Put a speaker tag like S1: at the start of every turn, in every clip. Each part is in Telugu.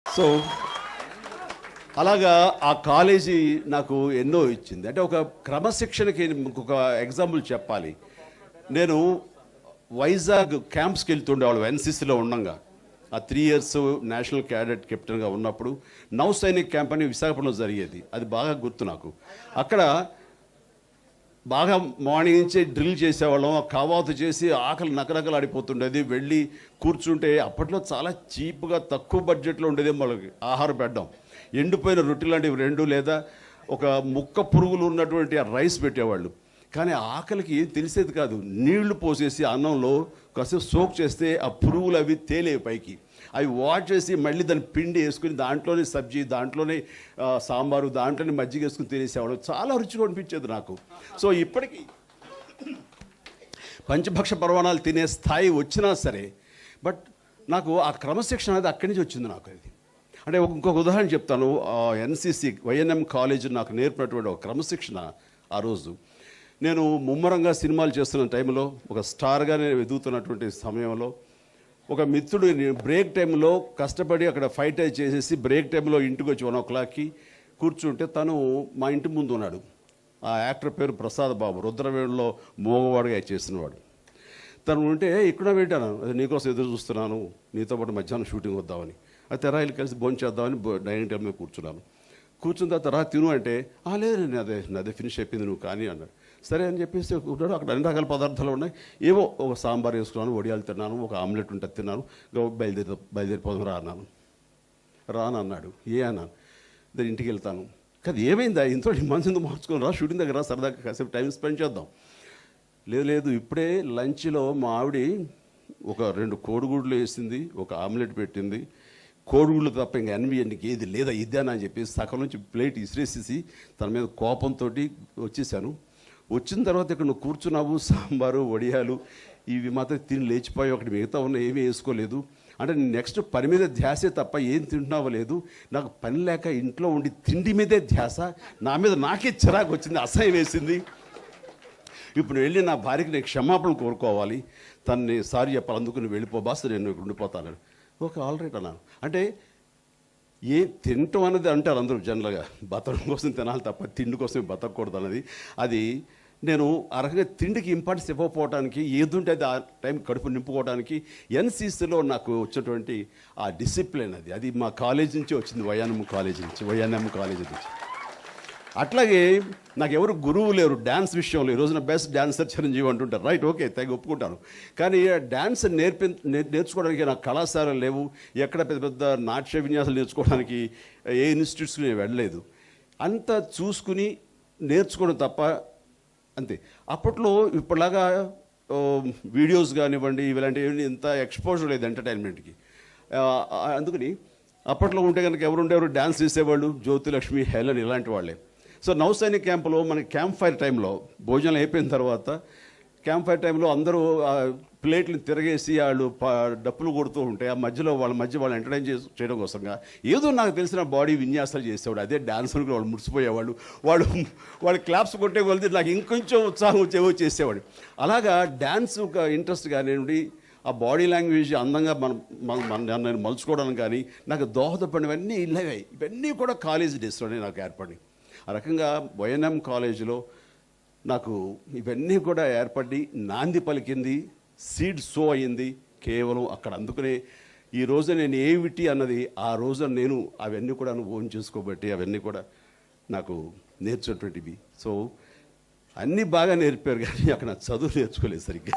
S1: సో అలాగా ఆ కాలేజీ నాకు ఎన్నో ఇచ్చింది అంటే ఒక క్రమశిక్షణకి ఒక ఎగ్జాంపుల్ చెప్పాలి నేను వైజాగ్ క్యాంప్స్కి వెళ్తుండేవాళ్ళు ఎన్సీసీలో ఉండంగా ఆ త్రీ ఇయర్స్ నేషనల్ క్యాడెట్ కెప్టెన్గా ఉన్నప్పుడు నౌ సైనిక్ క్యాంప్ అని విశాఖపట్నంలో జరిగేది అది బాగా గుర్తు నాకు అక్కడ బాగా మార్నింగ్ నుంచి డ్రిల్ చేసేవాళ్ళం కవాతు చేసి ఆకలి నకనకలాడిపోతుండేది వెళ్ళి కూర్చుంటే అప్పట్లో చాలా చీప్గా తక్కువ బడ్జెట్లో ఉండేది మనకి ఆహారం పెట్టడం ఎండిపోయిన రొట్టె లాంటివి రెండు లేదా ఒక ముక్క పురుగులు ఉన్నటువంటి ఆ రైస్ పెట్టేవాళ్ళు కానీ ఆకలికి ఏం తెలిసేది కాదు నీళ్లు పోసేసి అన్నంలో కాసేపు సోక్ చేస్తే ఆ పురుగులు అవి తేలేవి పైకి అవి వాష్ చేసి మళ్ళీ దాన్ని పిండి వేసుకుని దాంట్లోనే సబ్జీ దాంట్లోనే ఆ, సాంబారు దాంట్లోనే మజ్జిగ వేసుకుని తినేసేవాడు చాలా రుచిగా అనిపించేది నాకు సో ఇప్పటికీ పంచభక్ష పర్వణాలు తినే స్థాయి వచ్చినా సరే బట్ నాకు ఆ క్రమశిక్షణ అనేది అక్కడి నుంచి వచ్చింది నాకు అది అంటే ఒక- ఇంకొక ఉదాహరణ చెప్తాను ఎన్సిసి వైఎన్ఎం కాలేజ్ నాకు నేర్పినటువంటి ఒక క్రమశిక్షణ ఆ రోజు నేను ముమ్మరంగా సినిమాలు చేస్తున్న టైంలో ఒక స్టార్గా నేను ఎదుగుతున్నటువంటి సమయంలో ఒక మిత్రుడు నేను బ్రేక్ టైంలో కష్టపడి అక్కడ ఫైట్ అయి చేసేసి బ్రేక్ టైంలో ఇంటికి వచ్చి వన్ ఓ క్లాక్కి కూర్చుంటే తను మా ఇంటి ముందు ఉన్నాడు ఆ యాక్టర్ పేరు ప్రసాద్ బాబు రుద్రవేణులో మోగవాడుగా చేసినవాడు తను ఉంటే ఇక్కడ పెట్టాను అదే నీకోసం ఎదురు చూస్తున్నాను నీతో పాటు మధ్యాహ్నం షూటింగ్ వద్దామని అయితే రాయిలు కలిసి భోజనం చేద్దామని బో- డైనింగ్ టేబుల్ మీద కూర్చున్నాను కూర్చున్న తర్వాత రా తిను అంటే "ఆ, లేదు నేను అదే నాదే ఫినిష్ అయిపోయింది నువ్వు కానీ అన్నాడు సరే అని చెప్పేసి ఉన్నాడు అక్కడ అన్ని రకాల పదార్థాలు ఉన్నాయి ఏవో ఒక సాంబార్ వేసుకున్నాను వడియాలు తిన్నాను ఒక ఆమ్లెట్ ఉంటే తిన్నాను ఇక బయలుదేరి బయలుదేరిపోదాం రా అన్నాను రాను అన్నాడు ఏ అన్నాను దాని ఇంటికి వెళ్తాను కాదు ఏమైందా ఇంట్లో మనసు ఎందుకు మార్చుకొని రా షూటింగ్ దగ్గర రా సరదాగా కాసేపు టైం స్పెండ్ చేద్దాం లేదు లేదు ఇప్పుడే లంచ్లో మా ఆవిడ ఒక రెండు కోడిగుడ్లు వేసింది ఒక ఆమ్లెట్ పెట్టింది కోడిగుడ్లు తప్ప ఇంకా ఎన్వి నీకు ఏది లేదా ఇదేనా అని చెప్పి సగం నుంచి ప్లేట్ ఇసిరేసేసి తన మీద కోపంతో వచ్చేసాను వచ్చిన తర్వాత ఇక్కడ నువ్వు కూర్చున్నావు సాంబారు వడియాలు ఇవి మాత్రం తిని లేచిపోయి ఒకటి మిగతా ఉన్న ఏమీ వేసుకోలేదు అంటే నెక్స్ట్ పని మీద ధ్యాసే తప్ప ఏం తింటున్నావో లేదు నాకు పని లేక ఇంట్లో ఉండి తిండి మీదే ధ్యాస నా మీద నాకే చిరాకు వచ్చింది అసహ్యం వేసింది ఇప్పుడు వెళ్ళి నా భార్యకి నేను క్షమాపణ కోరుకోవాలి తనని సారీ చెప్పాలి అందుకు నువ్వు వెళ్ళిపో బాస్ నేను ఇక్కడ ఉండిపోతాను ఓకే ఆల్ రైట్ అన్నాను అంటే ఏ తినటం అనేది అంటారు అందరూ జనరల్గా బతకడం కోసం తినాలి తప్ప తిండి కోసం బతకూడదు అన్నది అది నేను ఆ రకంగా తిండికి ఇంపార్టెన్స్ ఇవ్వకపోవడానికి ఏదుంటే అది ఆ టైం కడుపు నింపుకోవడానికి ఎన్సీసీలో నాకు వచ్చినటువంటి ఆ డిసిప్లిన్ అది అది మా కాలేజ్ నుంచి వచ్చింది వైఎన్ఎం కాలేజ్ నుంచి వైఎన్ఎం కాలేజ్ నుంచి అట్లాగే నాకు ఎవరు గురువు లేరు డ్యాన్స్ విషయంలో ఈ రోజున బెస్ట్ డాన్సర్ చిరంజీవి అంటుంటారు రైట్ ఓకే తెగ ఒప్పుకుంటాను కానీ డ్యాన్స్ నేర్పి నే- నేర్చుకోవడానికి నాకు కళాశాలలు లేవు ఎక్కడ పెద్ద పెద్ద నాట్య విన్యాసాలు నేర్చుకోవడానికి ఏ ఇన్స్టిట్యూట్స్కి నేను వెళ్ళలేదు అంతా చూసుకుని నేర్చుకోవడం తప్ప అంతే అప్పట్లో ఇప్పటిలాగా ఓ, వీడియోస్ కానివ్వండి ఇలాంటివి ఇంత ఎక్స్పోజర్ లేదు ఎంటర్టైన్మెంట్కి ఆ, ఆ, అందుకని అప్పట్లో ఉంటే కనుక ఎవరు ఉండేవారు డ్యాన్స్ చేసేవాళ్ళు జ్యోతిలక్ష్మి హెలన్ ఇలాంటి వాళ్ళే సో నౌసైనిక్ క్యాంపులో మనకి క్యాంప్ ఫైర్ టైంలో భోజనం అయిపోయిన తర్వాత క్యాంప్ ఫైర్ టైంలో అందరూ ఆ ప్లేట్లు తిరగేసి వాళ్ళు ప- డప్పులు కొడుతూ ఉంటే ఆ మధ్యలో వాళ్ళ మధ్య వాళ్ళు ఎంటర్టైన్ చేసి చేయడం కోసంగా ఏదో నాకు తెలిసిన బాడీ విన్యాసాలు చేసేవాడు అదే డాన్స్ వాళ్ళు మురిసిపోయేవాళ్ళు వాళ్ళు వాళ్ళు క్లాప్స్ కొట్టే కొలిది నాకు ఇంకొంచెం ఉత్సాహం వచ్చేవో చేసేవాడు అలాగా డ్యాన్స్ ఒక ఇంట్రెస్ట్ కానివ్వండి ఆ బాడీ లాంగ్వేజ్ అందంగా మనం మన- మన నేను మలుచుకోవడానికి కానీ నాకు దోహదపడినవన్నీ ఇలాగే ఇవన్నీ కూడా కాలేజ్ డేస్లోనే నాకు ఏర్పడి ఆ రకంగా వైఎన్ఎం కాలేజీలో నాకు ఇవన్నీ కూడా ఏర్పడి నాంది పలికింది సీడ్ సో అయింది కేవలం అక్కడ అందుకనే ఈ రోజు నేను ఏమిటి అన్నది ఆ రోజు నేను అవన్నీ కూడా ఓన్ చేసుకోబట్టి అవన్నీ కూడా నాకు నేర్చినటువంటివి సో అన్నీ బాగా నేర్పారు కానీ అక్కడ నాకు చదువు నేర్చుకోలేదు సరిగ్గా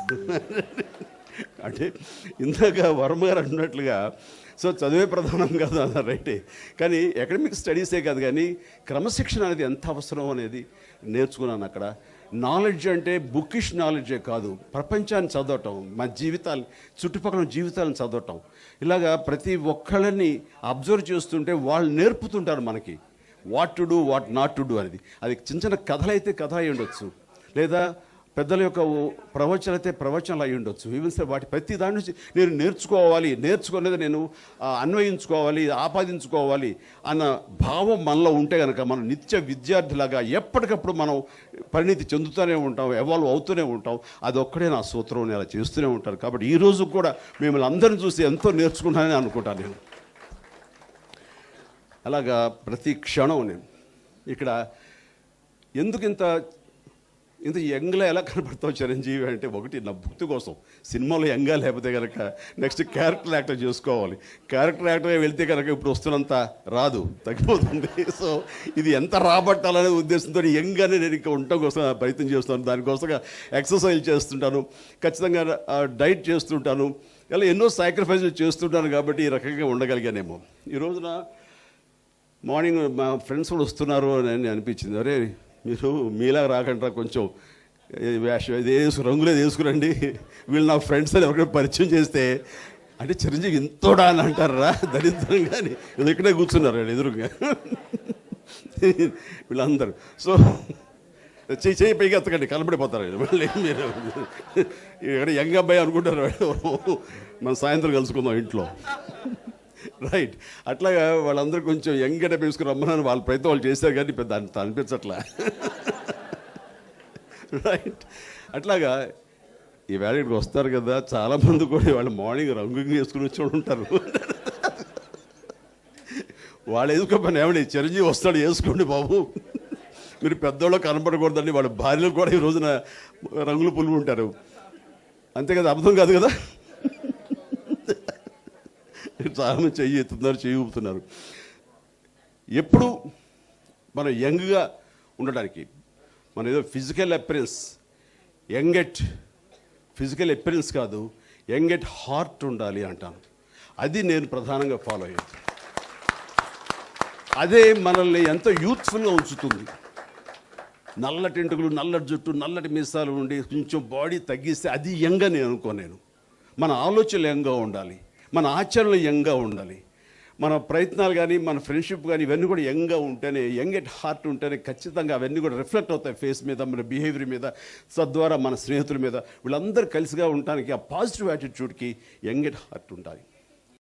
S1: అంటే ఇందాక వర్మ గారు అన్నట్లుగా సో చదివే ప్రధానం కాదు అన్నారు రైటే కానీ అకాడమిక్ స్టడీసే కాదు కానీ క్రమశిక్షణ అనేది ఎంత అవసరం అనేది నేర్చుకున్నాను అక్కడ నాలెడ్జ్ అంటే బుకిష్ నాలెడ్జే కాదు ప్రపంచాన్ని చదవటం మా జీవితాలు చుట్టుపక్కల జీవితాలను చదవటం ఇలాగా ప్రతి ఒక్కళ్ళని అబ్జర్వ్ చేస్తుంటే వాళ్ళు నేర్పుతుంటారు మనకి what to do what not to do అనేది అది చిన్న చిన్న కథలైతే కథ అయి ఉండొచ్చు లేదా పెద్దల యొక్క ఓ- ప్రవచనాలు అయితే ప్రవచనాలు అయి ఉండొచ్చు ఈవెన్ సార్ వాటి ప్రతి దాని నుంచి నేను నేర్చుకోవాలి నేర్చుకునేది నేను ఆ, అన్వయించుకోవాలి ఆపాదించుకోవాలి అన్న భావం మనలో ఉంటే కనుక మనం నిత్య విద్యార్థిలాగా ఎప్పటికప్పుడు మనం పరిణితి చెందుతూనే ఉంటాం ఎవాల్వ్ అవుతూనే ఉంటాం అది ఒక్కడే నా సూత్రం నేను అలా చేస్తూనే ఉంటాను కాబట్టి ఈ రోజు కూడా మిమ్మల్ని అందరిని చూసి ఎంతో నేర్చుకుంటానని అనుకుంటాను నేను అలాగా ప్రతి క్షణం నేను ఇక్కడ ఎందుకు ఇంత ఇంత యంగ్లో ఎలా కనపడతావు చిరంజీవి అంటే ఒకటి నా భక్తి కోసం సినిమాలో యంగా లేకపోతే కనుక నెక్స్ట్ క్యారెక్టర్ యాక్టర్ చేసుకోవాలి క్యారెక్టర్ యాక్టర్గా వెళ్తే కనుక ఇప్పుడు వస్తున్నంత రాదు తగ్గిపోతుంది సో ఇది ఎంత రాబట్టాలనే ఉద్దేశంతో యంగానే నేను ఇంకా ఉండటం కోసం ప్రయత్నం చేస్తాను దానికోసంగా ఎక్సర్సైజ్ చేస్తుంటాను ఖచ్చితంగా డైట్ చేస్తుంటాను ఇలా ఎన్నో సాక్రిఫైస్ చేస్తుంటాను కాబట్టి ఈ రకంగా ఉండగలిగానేమో ఈ రోజున మార్నింగ్ మా ఫ్రెండ్స్ కూడా వస్తున్నారు అని అనిపించింది అరే మీరు మీలా రాకుండా కొంచెం ఏ వేషం ఇది వేసు రంగులేదు వేసుకురండి వీళ్ళు నా ఫ్రెండ్స్ అని ఎవరికైనా పరిచయం చేస్తే అంటే చిరంజీవి ఇంతోడా అని అంటారా దరిద్రంగా అని ఇది ఇక్కడే కూర్చున్నారు వీళ్ళు ఎదురుగా వీళ్ళందరూ సో చెయ్యి చెయ్యి పైకి ఎత్తకండి కలబడిపోతారు వీళ్ళు. మళ్ళీ మీరు ఇక్కడ యంగ్ అబ్బాయి అనుకుంటారు వాళ్ళు. మనం సాయంత్రం కలుసుకుందాం ఇంట్లో రైట్ అట్లాగా వాళ్ళందరూ కొంచెం యంగట తీసుకుని రమ్మని వాళ్ళ ప్రయత్నం వాళ్ళు చేశారు కానీ పెద్ద అంత అనిపించట్లా రైట్ అట్లాగా ఈ వేళ ఇక్కడికి వస్తారు కదా చాలా మంది కూడా వాళ్ళు మార్నింగ్ రంగు వేసుకుని వచ్చి ఉంటారు వాళ్ళు వేసుకోకపోయినా ఏమండి చిరంజీవి వస్తాడు వేసుకోండి బాబు మీరు పెద్దోళ్ళు కనపడకూడదండి వాళ్ళ భార్యలు కూడా ఈ రోజున రంగులు పులుగు ఉంటారు అంతే కదా అర్థం కాదు కదా చాలా మంది చెయ్యి ఎత్తుతున్నారు చెయ్యి ఊపుతున్నారు ఎప్పుడు మనం యంగ్గా ఉండడానికి మన ఏదో physical appearance young at physical appearance కాదు యంగ్ ఎట్ హార్ట్ ఉండాలి అంటాను అది నేను ప్రధానంగా ఫాలో అయ్యేది అదే మనల్ని ఎంతో యూత్ఫుల్గా ఉంచుతుంది నల్లటి ఎంటుకలు నల్లటి జుట్టు నల్లటి మీసాలు ఉండి కొంచెం బాడీ తగ్గిస్తే అది యంగ్ అని అనుకో నేను మన ఆలోచనలు యంగ్గా ఉండాలి మన ఆచరణలు యంగ్గా ఉండాలి మన ప్రయత్నాలు కానీ మన ఫ్రెండ్షిప్ కానీ ఇవన్నీ కూడా యంగ్గా ఉంటేనే యంగ్ ఎట్ హార్ట్ ఉంటేనే ఖచ్చితంగా అవన్నీ కూడా రిఫ్లెక్ట్ అవుతాయి ఫేస్ మీద మన బిహేవియర్ మీద తద్వారా మన స్నేహితుల మీద వీళ్ళందరూ కలిసిగా ఉండటానికి ఆ పాజిటివ్ యాటిట్యూడ్కి యంగ్ ఎట్ హార్ట్ ఉండాలి